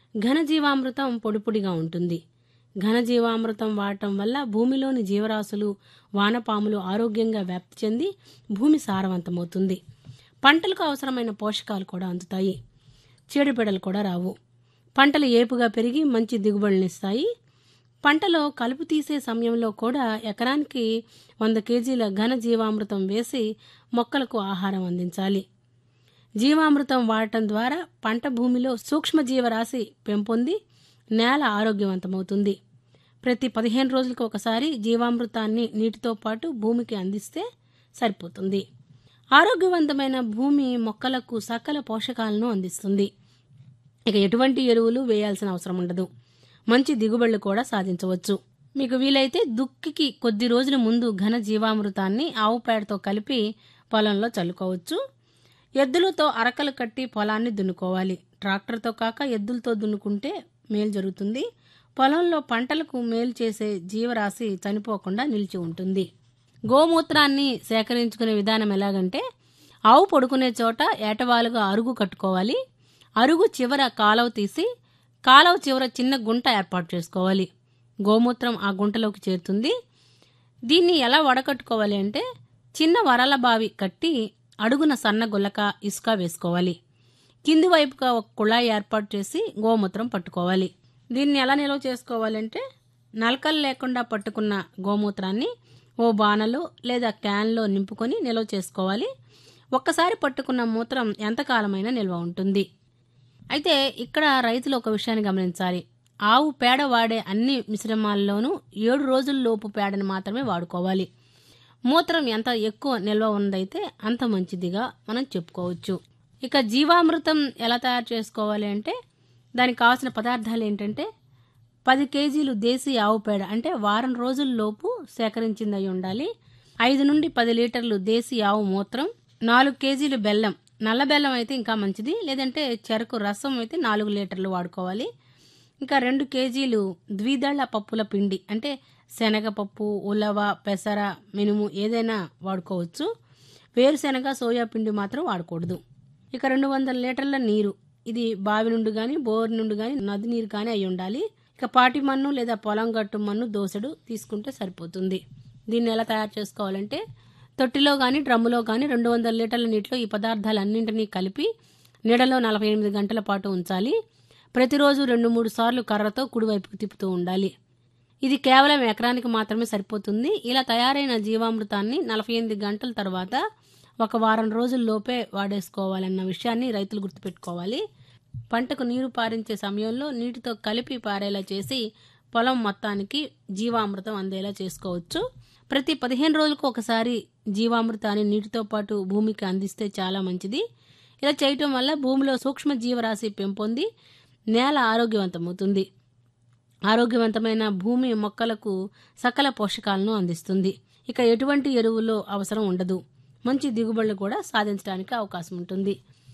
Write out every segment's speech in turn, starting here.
ఘనజీవామృతం పొడి పొడిగా ఉంటుంది ఘనజీవామృతం వాడటం వల్ల భూమిలోని జీవరాశులు వానపాములు ఆరోగ్యంగా వ్యాప్తి చెంది భూమి సారవంతమవుతుంది పంటలకు అవసరమైన పోషకాలు కూడా అందుతాయి చీడపీడలు కూడా రావు పంటలు ఏపుగా పెరిగి మంచి దిగుబడులనిస్తాయి పంటలో కలుపు తీసే సమయంలో కూడా ఎకరానికి వంద కేజీల ఘన జీవామృతం వేసి మొక్కలకు ఆహారం అందించాలి జీవామృతం వాడటం ద్వారా పంట భూమిలో సూక్ష్మజీవరాశి పెంపొంది నేల ఆరోగ్యవంతమవుతుంది ప్రతి పదిహేను రోజులకు ఒకసారి జీవామృతాన్ని నీటితో పాటు భూమికి అందిస్తే సరిపోతుంది ఆరోగ్యవంతమైన భూమి మొక్కలకు సకల పోషకాలను అందిస్తుంది ఇక ఎటువంటి ఎరువులు వేయాల్సిన అవసరం ఉండదు మంచి దిగుబడులు కూడా సాధించవచ్చు మీకు వీలైతే దుక్కికి కొద్ది రోజుల ముందు ఘన జీవామృతాన్ని ఆవు పేడతో కలిపి పొలంలో చల్లుకోవచ్చు ఎద్దులతో అరకలు కట్టి పొలాన్ని దున్నుకోవాలి ట్రాక్టర్తో కాక ఎద్దులతో దున్నుకుంటే మేలు జరుగుతుంది పొలంలో పంటలకు మేలు చేసే జీవరాశి చనిపోకుండా నిలిచి ఉంటుంది గోమూత్రాన్ని సేకరించుకునే విధానం ఎలాగంటే ఆవు పడుకునే చోట ఏటవాలుగా అరుగు కట్టుకోవాలి అరుగు చివర కాలవ తీసి కాలవ చివర చిన్న గుంట ఏర్పాటు చేసుకోవాలి గోమూత్రం ఆ గుంటలోకి చేరుతుంది దీన్ని ఎలా వడకట్టుకోవాలి అంటే చిన్న వరల బావి కట్టి అడుగున సన్న గుల్లక ఇసుక వేసుకోవాలి కింది వైపుగా ఒక కుళాయి ఏర్పాటు చేసి గోమూత్రం పట్టుకోవాలి దీన్ని ఎలా నిల్వ చేసుకోవాలంటే నలకలు లేకుండా పట్టుకున్న గోమూత్రాన్ని ఓ బాణలో లేదా క్యాన్లో నింపుకొని నిల్వ చేసుకోవాలి ఒక్కసారి పట్టుకున్న మూత్రం ఎంతకాలమైనా నిల్వ ఉంటుంది అయితే ఇక్కడ రైతులు ఒక విషయాన్ని గమనించాలి ఆవు పేడ వాడే అన్ని మిశ్రమాల్లోనూ ఏడు రోజుల లోపు పేడని మాత్రమే వాడుకోవాలి మూత్రం ఎంత ఎక్కువ నిల్వ ఉందైతే అంత మంచిదిగా మనం చెప్పుకోవచ్చు ఇక జీవామృతం ఎలా తయారు చేసుకోవాలి అంటే దానికి కావాల్సిన పదార్థాలు ఏంటంటే పది కేజీలు దేశీ ఆవు పేడ అంటే వారం రోజుల లోపు సేకరించింది అయి ఉండాలి ఐదు నుండి పది లీటర్లు దేశీ ఆవు మూత్రం నాలుగు కేజీలు బెల్లం నల్ల బెల్లం అయితే ఇంకా మంచిది లేదంటే చెరకు రసం అయితే నాలుగు లీటర్లు వాడుకోవాలి ఇంకా రెండు కేజీలు ద్విదళ పప్పుల పిండి అంటే శనగపప్పు ఉలవ పెసర మినుము ఏదైనా వాడుకోవచ్చు వేరుశెనగ సోయా పిండి మాత్రం వాడకూడదు ఇక రెండు వందల లీటర్ల నీరు ఇది బావి నుండి కానీ బోర్ నుండి కానీ నది నీరు కానీ అయి ఉండాలి ఇక పాటి మన్ను లేదా పొలం గట్టు మన్ను దోసెడు తీసుకుంటే సరిపోతుంది దీన్ని ఎలా తయారు చేసుకోవాలంటే తొట్టిలో కానీ డ్రమ్ములో కానీ రెండు వందల లీటర్ల నీటిలో ఈ పదార్థాలన్నింటినీ కలిపి నీడలో నలభై ఎనిమిది గంటల పాటు ఉంచాలి ప్రతిరోజు రెండు మూడు సార్లు కర్రతో కుడివైపుకు తిప్పుతూ ఉండాలి ఇది కేవలం ఎకరానికి మాత్రమే సరిపోతుంది ఇలా తయారైన జీవామృతాన్ని నలభై ఎనిమిది గంటల తర్వాత ఒక వారం రోజుల్లోపే వాడేసుకోవాలన్న విషయాన్ని రైతులు గుర్తుపెట్టుకోవాలి పంటకు నీరు పారించే సమయంలో నీటితో కలిపి పారేలా చేసి పొలం మొత్తానికి జీవామృతం అందేలా చేసుకోవచ్చు ప్రతి పదిహేను రోజులకు ఒకసారి జీవామృతాన్ని నీటితో పాటు భూమికి అందిస్తే చాలా మంచిది ఇలా చేయటం వల్ల భూమిలో సూక్ష్మ జీవరాశి పెంపొంది నేల ఆరోగ్యవంతమవుతుంది ఆరోగ్యవంతమైన భూమి మొక్కలకు సకల పోషకాలను అందిస్తుంది ఇక ఎటువంటి ఎరువులు అవసరం ఉండదు మంచి దిగుబడులు కూడా సాధించడానికి అవకాశం ఉంటుంది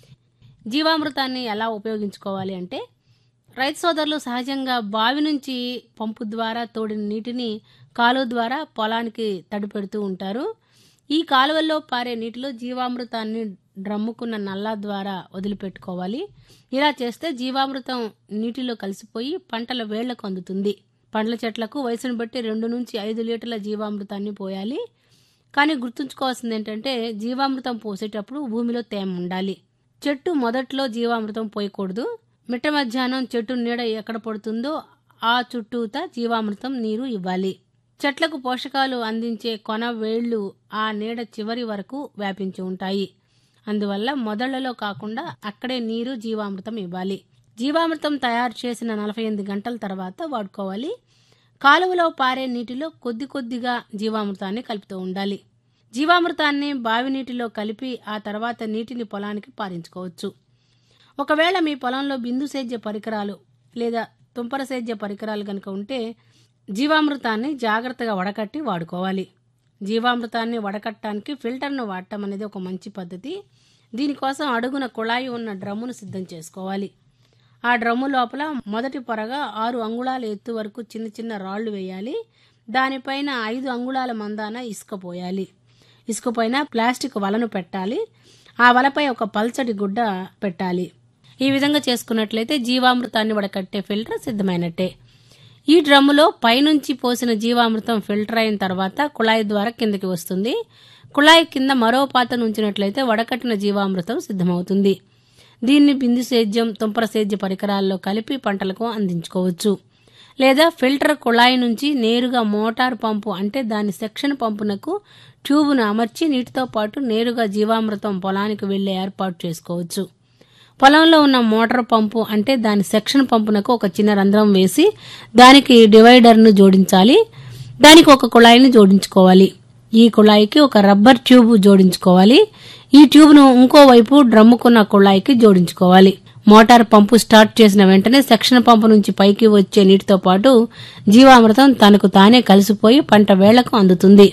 జీవామృతాన్ని ఎలా ఉపయోగించుకోవాలి అంటే రైతు సోదరులు సహజంగా బావి నుంచి పంపు ద్వారా తోడిన నీటిని కాలువ ద్వారా పొలానికి తడిపెడుతూ ఉంటారు ఈ కాలువల్లో పారే నీటిలో జీవామృతాన్ని డ్రమ్ముకున్న నల్లా ద్వారా వదిలిపెట్టుకోవాలి ఇలా చేస్తే జీవామృతం నీటిలో కలిసిపోయి పంటల వేళ్లకు అందుతుంది పండ్ల చెట్లకు వయసును బట్టి రెండు నుంచి ఐదు లీటర్ల జీవామృతాన్ని పోయాలి కానీ గుర్తుంచుకోవాల్సింది ఏంటంటే జీవామృతం పోసేటప్పుడు భూమిలో తేమ ఉండాలి చెట్టు మొదట్లో జీవామృతం పోయకూడదు మిట్ట మధ్యాహ్నం చెట్టు నీడ ఎక్కడ పడుతుందో ఆ చుట్టూతా జీవామృతం నీరు ఇవ్వాలి చెట్లకు పోషకాలు అందించే కొన వేళ్లు ఆ నీడ చివరి వరకు వ్యాపించి ఉంటాయి అందువల్ల మొదళ్లలో కాకుండా అక్కడే నీరు జీవామృతం ఇవ్వాలి జీవామృతం తయారు చేసిన నలభై ఎనిమిది గంటల తర్వాత వాడుకోవాలి కాలువలో పారే నీటిలో కొద్ది కొద్దిగా జీవామృతాన్ని కలుపుతూ ఉండాలి జీవామృతాన్ని బావి నీటిలో కలిపి ఆ తర్వాత నీటిని పొలానికి పారించుకోవచ్చు ఒకవేళ మీ పొలంలో బిందు సేద్య పరికరాలు లేదా తుంపర సేద్య పరికరాలు కనుక ఉంటే జీవామృతాన్ని జాగ్రత్తగా వడకట్టి వాడుకోవాలి జీవామృతాన్ని వడకట్టడానికి ఫిల్టర్ను వాడటం అనేది ఒక మంచి పద్ధతి దీనికోసం అడుగున కుళాయి ఉన్న డ్రమ్మును సిద్ధం చేసుకోవాలి ఆ డ్రమ్ము లోపల మొదటి పొరగా ఆరు అంగుళాల ఎత్తు వరకు చిన్న చిన్న రాళ్లు వేయాలి దానిపైన ఐదు అంగుళాల మందాన ఇసుక పోయాలి ఇసుక పైన ప్లాస్టిక్ వలను పెట్టాలి ఆ వలపై ఒక పల్చటి గుడ్డ పెట్టాలి ఈ విధంగా చేసుకున్నట్లయితే జీవామృతాన్ని వడకట్టే ఫిల్టర్ సిద్ధమైనట్టే ఈ డ్రమ్ములో పైనుంచి పోసిన జీవామృతం ఫిల్టర్ అయిన తర్వాత కుళాయి ద్వారా కిందకి వస్తుంది కుళాయి కింద మరో పాత్ర ఉంచినట్లయితే వడకట్టిన జీవామృతం సిద్ధమవుతుంది దీన్ని బిందు సేద్యం తుంపర సేద్య పరికరాల్లో కలిపి పంటలకు అందించుకోవచ్చు లేదా ఫిల్టర్ కుళాయి నుంచి నేరుగా మోటార్ పంపు అంటే దాని సెక్షన్ పంపునకు ట్యూబును అమర్చి నీటితో పాటు నేరుగా జీవామృతం పొలానికి వెళ్లే ఏర్పాటు చేసుకోవచ్చు పొలంలో ఉన్న మోటార్ పంపు అంటే దాని సెక్షన్ పంపునకు ఒక చిన్న రంధ్రం వేసి దానికి డివైడర్ను జోడించాలి దానికి ఒక కుళాయిని జోడించుకోవాలి ఈ కుళాయికి ఒక రబ్బర్ ట్యూబ్ జోడించుకోవాలి ఈ ట్యూబ్ను ఇంకోవైపు డ్రమ్ముకున్న కుళాయికి జోడించుకోవాలి మోటార్ పంపు స్టార్ట్ చేసిన వెంటనే సెక్షన్ పంపు నుంచి పైకి వచ్చే నీటితో పాటు జీవామృతం తనకు తానే కలిసిపోయి పంట వేళ్లకు అందుతుంది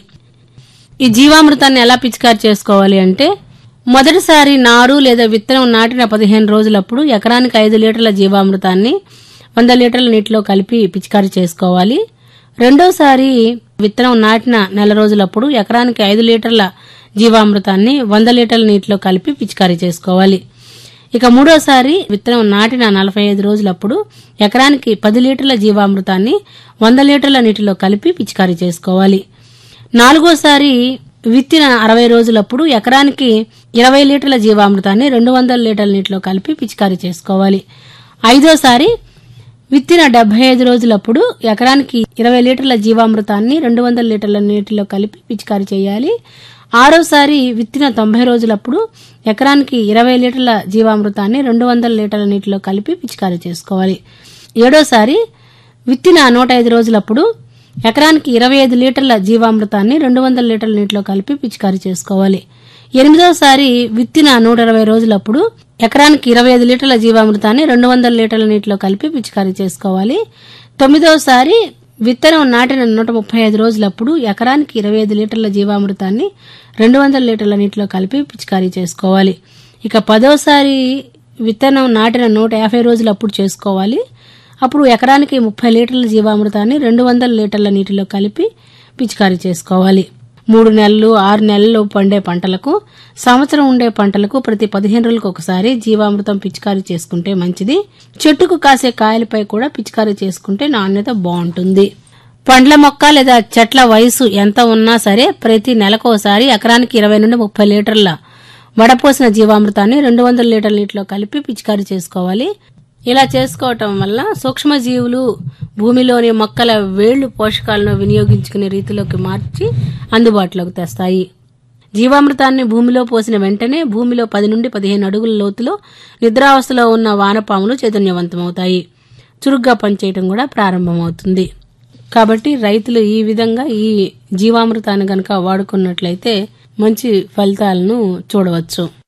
ఈ జీవామృతాన్ని ఎలా పిచికారి చేసుకోవాలి అంటే మొదటిసారి నారు లేదా విత్తనం నాటిన పదిహేను రోజులప్పుడు ఎకరానికి ఐదు లీటర్ల జీవామృతాన్ని వంద లీటర్ల నీటిలో కలిపి పిచికారి చేసుకోవాలి రెండోసారి విత్తనం నాటిన నెల రోజులప్పుడు ఎకరానికి ఐదు లీటర్ల జీవామృతాన్ని వంద లీటర్ల నీటిలో కలిపి పిచికారి చేసుకోవాలి ఇక మూడోసారి విత్తనం నాటిన నలభై ఐదు రోజులప్పుడు ఎకరానికి పది లీటర్ల జీవామృతాన్ని వంద లీటర్ల నీటిలో కలిపి పిచికారి చేసుకోవాలి నాలుగోసారి విత్తిన అరవై రోజులప్పుడు ఎకరానికి ఇరవై లీటర్ల జీవామృతాన్ని రెండు వందల లీటర్ల నీటిలో కలిపి పిచికారీ చేసుకోవాలి ఐదోసారి విత్తిన డెబ్బై ఐదు రోజులప్పుడు ఎకరానికి ఇరవై లీటర్ల జీవామృతాన్ని రెండు వందల లీటర్ల నీటిలో కలిపి పిచికారీ చేయాలి ఆరోసారి విత్తిన తొంభై రోజులప్పుడు ఎకరానికి ఇరవై లీటర్ల జీవామృతాన్ని రెండు వందల లీటర్ల నీటిలో కలిపి పిచికారీ చేసుకోవాలి ఏడోసారి విత్తిన నూట ఐదు రోజులప్పుడు ఎకరానికి ఇరవై ఐదు లీటర్ల జీవామృతాన్ని రెండు వందల లీటర్ల నీటిలో కలిపి పిచికారీ చేసుకోవాలి ఎనిమిదోసారి విత్తిన నూట ఇరవై రోజులప్పుడు ఎకరానికి ఇరవై ఐదు లీటర్ల జీవామృతాన్ని రెండు వందల లీటర్ల నీటిలో కలిపి పిచికారీ చేసుకోవాలి తొమ్మిదోసారి విత్తనం నాటిన నూట ముప్పై ఐదు రోజులప్పుడు ఎకరానికి ఇరవై ఐదు లీటర్ల జీవామృతాన్ని రెండు వందల లీటర్ల నీటిలో కలిపి పిచికారీ చేసుకోవాలి ఇక పదోసారి విత్తనం నాటిన నూట యాభై రోజులప్పుడు చేసుకోవాలి అప్పుడు ఎకరానికి ముప్పై లీటర్ల జీవామృతాన్ని రెండు వందల లీటర్ల నీటిలో కలిపి పిచికారీ చేసుకోవాలి మూడు నెలలు ఆరు నెలలు పండే పంటలకు సంవత్సరం ఉండే పంటలకు ప్రతి పదిహేను రోజులకు ఒకసారి జీవామృతం పిచికారీ చేసుకుంటే మంచిది చెట్టుకు కాసే కాయలపై కూడా పిచికారీ చేసుకుంటే నాణ్యత బాగుంటుంది పండ్ల మొక్క లేదా చెట్ల వయసు ఎంత ఉన్నా సరే ప్రతి నెలకోసారి ఎకరానికి ఇరవై నుండి ముప్పై లీటర్ల వడపోసిన జీవామృతాన్ని రెండు వందల లీటర్ల నీటిలో కలిపి పిచికారీ చేసుకోవాలి ఇలా చేసుకోవటం వల్ల సూక్ష్మజీవులు భూమిలోని మొక్కల వేళ్లు పోషకాలను వినియోగించుకునే రీతిలోకి మార్చి అందుబాటులోకి తెస్తాయి జీవామృతాన్ని భూమిలో పోసిన వెంటనే భూమిలో పది నుండి పదిహేను అడుగుల లోతులో నిద్రావస్థలో ఉన్న వానపాములు చైతన్యవంతమవుతాయి చురుగ్గా పనిచేయటం కూడా ప్రారంభమవుతుంది కాబట్టి రైతులు ఈ విధంగా ఈ జీవామృతాన్ని గనక వాడుకున్నట్లయితే మంచి ఫలితాలను చూడవచ్చు